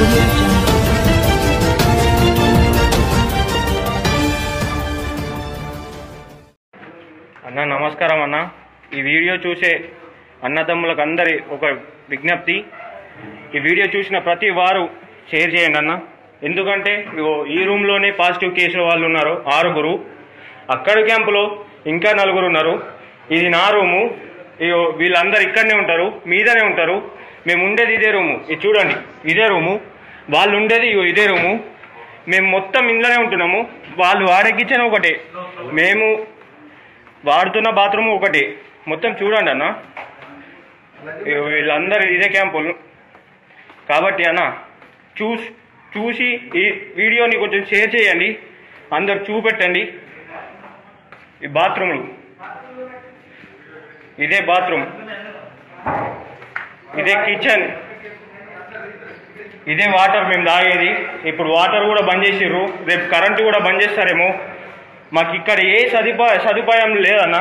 audio jungle. అన్న నమస్కారం అన్న ఈ వీడియో చూసే అన్నదమ్ములకు అందరి ఒక విజ్ఞప్తి ఈ వీడియో చూసిన ప్రతి వారు షేర్ చేయండి అన్న ఎందుకంటే ఇగో ఈ రూమ్లోనే పాజిటివ్ కేసుల వాళ్ళు ఉన్నారు ఆరుగురు అక్కడ క్యాంపులో ఇంకా నలుగురు ఉన్నారు ఇది నా రూము ఇగో వీళ్ళందరూ ఇక్కడనే ఉంటారు మీదనే ఉంటారు మేము ఉండేది ఇదే రూము ఇది చూడండి ఇదే రూము వాళ్ళు ఉండేది ఇగో ఇదే రూము మేము మొత్తం ఇంట్లోనే ఉంటున్నాము వాళ్ళు వాడే కిచెన్ ఒకటే మేము వాడుతున్న బాత్రూమ్ ఒకటి మొత్తం చూడండి అన్న ఇగో వీళ్ళందరూ ఇదే క్యాంపులు కాబట్టి అన్న చూసి చూసి ఈ వీడియోని కొంచెం షేర్ చేయండి అందరు చూపెట్టండి ఈ బాత్రూమ్లు ఇదే బాత్రూమ్ ఇదే కిచెన్ ఇదే వాటర్ మేము తాగేది ఇప్పుడు వాటర్ కూడా బంద్ చేసిర్రు రేపు కరెంటు కూడా బంద్ చేస్తారేమో మాకు ఇక్కడ ఏ సదుపాయ సదుపాయం లేదన్న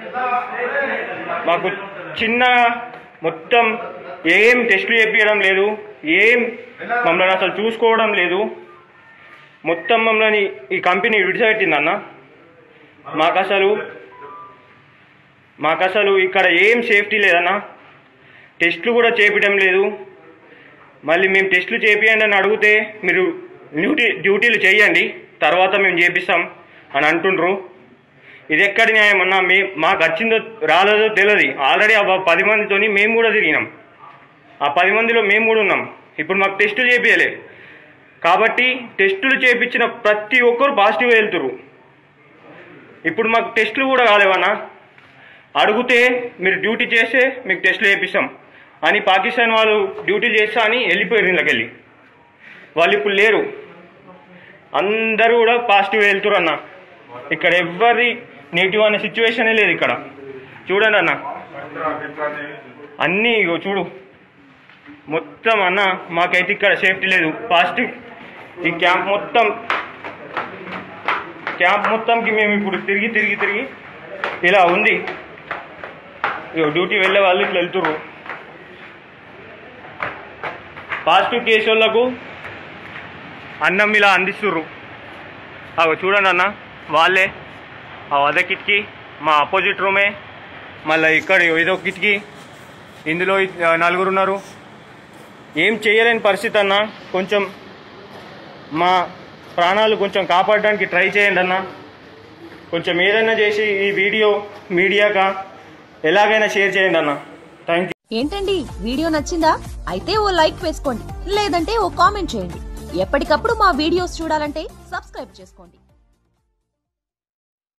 మాకు చిన్న మొత్తం ఏం టెస్టులు చేపించడం లేదు ఏం మమ్మల్ని అసలు చూసుకోవడం లేదు మొత్తం మమ్మల్ని ఈ కంపెనీ విడిచిపెట్టిందన్న మాకు అసలు మాకు అసలు ఇక్కడ ఏం సేఫ్టీ లేదన్న టెస్టులు కూడా చేపించడం లేదు మళ్ళీ మేము టెస్టులు చేపియండి అని అడిగితే మీరు డ్యూటీ డ్యూటీలు చేయండి తర్వాత మేము చేపిస్తాం అని అంటుండ్రు ఇది ఎక్కడి న్యాయం అన్నా మే మాకు వచ్చిందో రాలేదో తెలియదు ఆల్రెడీ ఆ పది మందితోని మేము కూడా తిరిగినాం ఆ పది మందిలో మేము కూడా ఉన్నాం ఇప్పుడు మాకు టెస్టులు చేపియలే కాబట్టి టెస్టులు చేపించిన ప్రతి ఒక్కరు పాజిటివ్ వెళ్తురు ఇప్పుడు మాకు టెస్టులు కూడా కాలేవన్నా అడిగితే మీరు డ్యూటీ చేస్తే మీకు టెస్టులు చేపిస్తాం అని పాకిస్తాన్ వాళ్ళు డ్యూటీ చేస్తా అని వెళ్ళిపోయారు ఇళ్ళకెళ్ళి వాళ్ళు ఇప్పుడు లేరు అందరూ కూడా పాజిటివ్ వెళ్తురు అన్న ఇక్కడ ఎవ్వరి నెగిటివ్ అనే సిచ్యువేషనే లేదు ఇక్కడ చూడండి అన్న అన్నీ ఇగో చూడు మొత్తం అన్న మాకైతే ఇక్కడ సేఫ్టీ లేదు పాజిటివ్ ఈ క్యాంప్ మొత్తం క్యాంప్ మొత్తంకి మేము ఇప్పుడు తిరిగి తిరిగి తిరిగి ఇలా ఉంది ఇగో డ్యూటీ వెళ్ళే వాళ్ళు ఇట్లా వెళ్తుర్రు పాజిటివ్ కేసు వాళ్ళకు అన్నం ఇలా అందిస్తుర్రు అగో చూడండి అన్న వాళ్ళే ఆ అదే కిటికీ మా అపోజిట్ రూమే మళ్ళీ ఇక్కడ ఏదో కిటికీ ఇందులో ఇ- నలుగురు ఉన్నారు ఏం చేయలేని పరిస్థితి అన్న కొంచెం మా ప్రాణాలు కొంచెం కాపాడడానికి ట్రై చేయండి అన్న కొంచెం ఏదైనా చేసి ఈ వీడియో మీడియాగా ఎలాగైనా షేర్ చేయండి అన్న థ్యాంక్ యూ ఏంటండి వీడియో నచ్చిందా అయితే ఓ లైక్ వేసుకోండి లేదంటే ఓ కామెంట్ చేయండి ఎప్పటికప్పుడు మా వీడియోస్ చూడాలంటే సబ్స్క్రైబ్ చేసుకోండి